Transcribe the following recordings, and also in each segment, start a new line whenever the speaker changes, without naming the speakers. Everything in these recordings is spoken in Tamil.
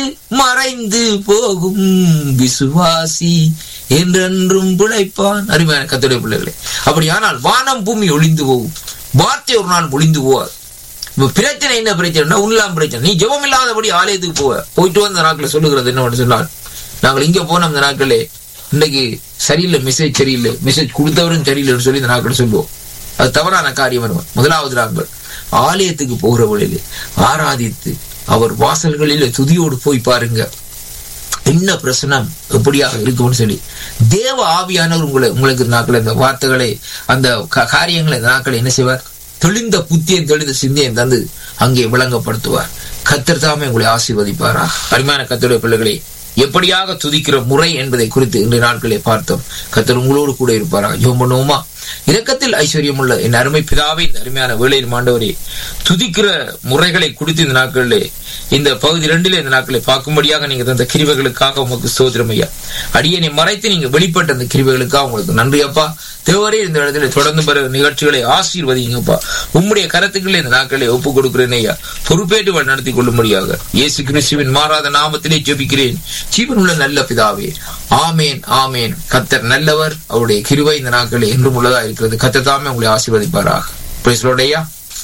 மறைந்து போகும் விசுவாசி என்றென்றும் பிழைப்பான் அருமையான கத்துடைய பிள்ளைகளே அப்படியானால் வானம் பூமி ஒளிந்து போகும் வார்த்தை ஒரு நாள் ஒளிந்து போவார் இப்ப பிரச்சனை என்ன பிரச்சனைனா உள்ளாம் பிரச்சனை நீ ஜெபம் இல்லாதபடி ஆலயத்துக்கு போவ போயிட்டு வந்த நாட்களை சொல்லுகிறது என்ன சொன்னால் நாங்கள் இங்க போன அந்த நாட்களே இன்னைக்கு சரியில்லை மெசேஜ் சரியில்லை மெசேஜ் கொடுத்தவரும் சரியில்லைன்னு சொல்லி இந்த நாட்கள் சொல்லுவோம் அது தவறான காரியம் வருவோம் முதலாவது நாங்கள் ஆலயத்துக்கு போகிற வழியிலே ஆராதித்து அவர் வாசல்களிலே துதியோடு போய் பாருங்க என்ன பிரச்சனம் எப்படியாக இருக்கும்னு சொல்லி தேவ ஆவியானவர் உங்களை உங்களுக்கு நாட்கள் இந்த வார்த்தைகளை அந்த கா- காரியங்களை இந்த நாட்களை என்ன செய்வார் தெளிந்த புத்தியம் தெளிந்த சிந்தையும் தந்து அங்கே விளங்கப்படுத்துவார் கத்தர் தாமே உங்களை ஆசீர்வதிப்பாரா அருமையான கத்தருடைய பிள்ளைகளே எப்படியாக துதிக்கிற முறை என்பதை குறித்து இன்றைய நாட்களே பார்த்தோம் கத்தர் உங்களோடு கூட இருப்பாரா ஜோம் பண்ணுவோமா இரக்கத்தில் ஐஸ்வர்யம் உள்ள என் அருமை பிதாவை இந்த அருமையான வேளையில் மாண்டவரே துதிக்கிற முறைகளை குறித்து இந்த நாட்களிலே இந்த பகுதி ரெண்டிலே இந்த நாட்களை பார்க்கும்படியாக நீங்க தந்த கிருவைகளுக்காக உங்களுக்கு ஸ்தோத்திரம் ஐயா அடியனை மறைத்து நீங்க வெளிப்பட்ட அந்த கிருவைகளுக்காக உங்களுக்கு நன்றி அப்பா தேவரே இந்த இடத்துல தொடர்ந்து பெற நிகழ்ச்சிகளை ஆசீர்வதிங்கப்பா உம்முடைய கருத்துக்களை இந்த நாட்களை ஒப்புக் கொடுக்கிறேன் ஐயா பொறுப்பேற்று வழி நடத்தி கொள்ளும்படியாக இயேசு கிறிஸ்துவின் மாறாத நாமத்திலே ஜெபிக்கிறேன் ஜீவனுள்ள நல்ல பிதாவே ஆமேன் ஆமேன் கத்தர் நல்லவர் அவருடைய கிருவை இந்த நாட்களில் என்றும் உள்ளதா இருக்கிறது கத்தர் தாமே உங்களை ஆசீர்வதிப்பாராக பிரைஸ்லோடையா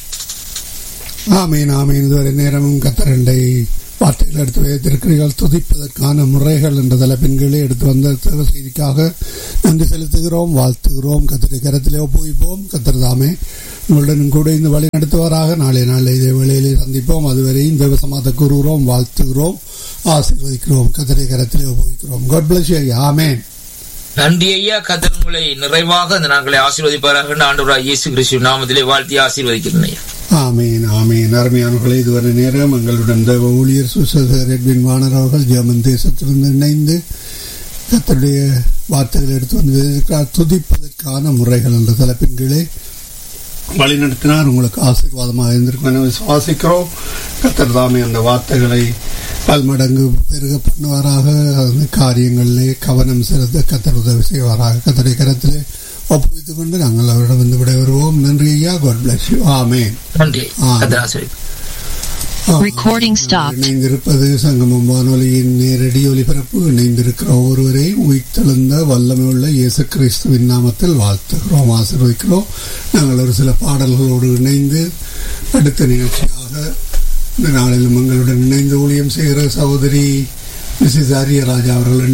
ஆமீன் ஆமீன் இதுவரை நேரமும் கத்தரண்டை வார்த்தைகள் எடுத்து வைத்திருக்கிறீர்கள் துதிப்பதற்கான முறைகள் என்ற தலைப்பின்களே எடுத்து வந்த தேவ செய்திக்காக நன்றி செலுத்துகிறோம் வாழ்த்துகிறோம் கத்தரை கரத்திலே ஒப்புவிப்போம் கத்தர் தாமே உங்களுடன் கூட இந்த வழி நடத்துவாராக நாளை நாளை இதே வேளையிலே சந்திப்போம் அதுவரை இந்த சமாத கூறுகிறோம் வாழ்த்துகிறோம் ஆசீர்வதிக்கிறோம் கத்தரை கரத்திலே ஒப்புவிக்கிறோம் God bless you ஆமேன்
நன்றி ஐயா கத்தர் உங்களை நிறைவாக இந்த நாட்களை ஆசீர்வதிப்பாராக ஆண்டவராக இயேசு கிறிஸ்து நாமத்திலே வாழ்த்தி ஆசீர்வதிக்கிறேன் ஐயா
ஆமீன் ஆமீன் அருமையானவர்களே இதுவரை நேரம் எங்களுடன் தேவ ஊழியர் சுசேகர் எட்வின் வாணர் அவர்கள் ஜெர்மன் தேசத்திலிருந்து இணைந்து கத்தருடைய வார்த்தைகளை எடுத்து வந்து இருக்கிறார் துதிப்பதற்கான முறைகள் என்ற தலைப்பின் கீழே வழிநடத்தினார் உங்களுக்கு ஆசீர்வாதமாக இருந்திருக்கும் என விசுவாசிக்கிறோம் கத்தர் தாமே அந்த வார்த்தைகளை பல்மடங்கு பெருக பண்ணுவாராக அந்த காரியங்களிலே கவனம் செலுத்த கத்தர் உதவி செய்வாராக கத்தருடைய கரத்திலே ஒப்புவித்துக் கொண்டு நாங்கள் அவரிடம் வந்து விடைபெறுவோம் நன்றி ஐயா காட் பிளஸ் யூ ஆமேன்
நன்றி
ஆ.
கத்தர் ஆசீர்வதி
Recording stopped.
இணைந்திருப்பது சங்கமம் வானொலியின் நேரடி ஒலிபரப்பு இணைந்திருக்கிற ஒருவரையும் உயிர்த்தெழுந்த வல்லமை உள்ள இயேசு கிறிஸ்துவின் நாமத்தில் வாழ்த்துகிறோம் ஆசீர்வதிக்கிறோம் நாங்கள் ஒரு சில பாடல்களோடு இணைந்து அடுத்த நிகழ்ச்சியாக இந்த நாளிலும் எங்களுடன் இணைந்து ஊழியம் செய்கிற சகோதரி மிஸ்ஸஸ் ஆரியராஜா அவர்கள்